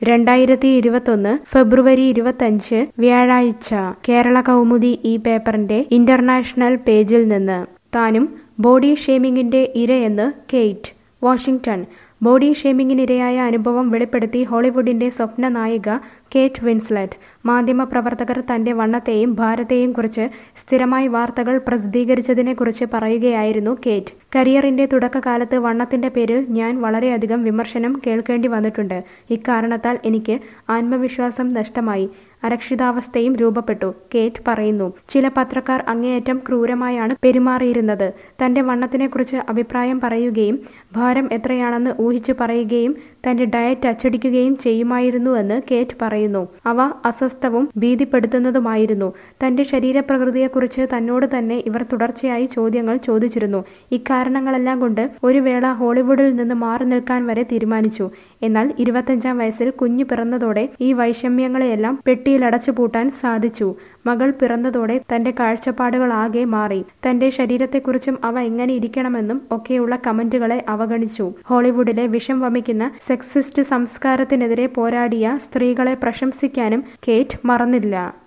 രണ്ടായിരത്തി ഇരുപത്തൊന്ന് ഫെബ്രുവരി ഇരുപത്തഞ്ച് വ്യാഴാഴ്ച കേരള കൗമുദി ഈ പേപ്പറിന്റെ ഇന്റർനാഷണൽ പേജിൽ നിന്ന് താനും ബോഡി ഷേമിംഗിന്റെ ഇരയെന്ന് കെയ്റ്റ് വാഷിംഗ്ടൺ ബോഡി ഷേമിംഗിനിരയായ അനുഭവം വെളിപ്പെടുത്തി ഹോളിവുഡിന്റെ സ്വപ്ന നായിക കേറ്റ് വിൻസ്ലെറ്റ് മാധ്യമപ്രവർത്തകർ തന്റെ വണ്ണത്തെയും ഭാരത്തെയും കുറിച്ച് സ്ഥിരമായി വാർത്തകൾ പ്രസിദ്ധീകരിച്ചതിനെക്കുറിച്ച് പറയുകയായിരുന്നു കേറ്റ് കരിയറിന്റെ തുടക്കകാലത്ത് വണ്ണത്തിന്റെ പേരിൽ ഞാൻ വളരെയധികം വിമർശനം കേൾക്കേണ്ടി വന്നിട്ടുണ്ട് ഇക്കാരണത്താൽ എനിക്ക് ആത്മവിശ്വാസം നഷ്ടമായി അരക്ഷിതാവസ്ഥയും രൂപപ്പെട്ടു കേറ്റ് പറയുന്നു ചില പത്രക്കാർ അങ്ങേയറ്റം ക്രൂരമായാണ് പെരുമാറിയിരുന്നത് തന്റെ വണ്ണത്തിനെക്കുറിച്ച് അഭിപ്രായം പറയുകയും ഭാരം എത്രയാണെന്ന് ഊഹിച്ചു പറയുകയും തന്റെ ഡയറ്റ് അച്ചടിക്കുകയും ചെയ്യുമായിരുന്നുവെന്ന് കേറ്റ് പറയുന്നു അവ അസ്വസ്ഥവും ഭീതിപ്പെടുത്തുന്നതുമായിരുന്നു തന്റെ ശരീരപ്രകൃതിയെക്കുറിച്ച് തന്നോട് തന്നെ ഇവർ തുടർച്ചയായി ചോദ്യങ്ങൾ ചോദിച്ചിരുന്നു ഇക്കാരണങ്ങളെല്ലാം കൊണ്ട് ഒരു വേള ഹോളിവുഡിൽ നിന്ന് മാറി നിൽക്കാൻ വരെ തീരുമാനിച്ചു എന്നാൽ ഇരുപത്തഞ്ചാം വയസ്സിൽ കുഞ്ഞു പിറന്നതോടെ ഈ വൈഷമ്യങ്ങളെയെല്ലാം പെട്ടിയിലടച്ചു പൂട്ടാൻ സാധിച്ചു മകൾ പിറന്നതോടെ തന്റെ കാഴ്ചപ്പാടുകളാകെ മാറി തന്റെ ശരീരത്തെക്കുറിച്ചും അവ എങ്ങനെ ഇരിക്കണമെന്നും ഒക്കെയുള്ള കമന്റുകളെ അവഗണിച്ചു ഹോളിവുഡിലെ വിഷം വമിക്കുന്ന സെക്സിസ്റ്റ് സംസ്കാരത്തിനെതിരെ പോരാടിയ സ്ത്രീകളെ പ്രശംസിക്കാനും കേറ്റ് മറന്നില്ല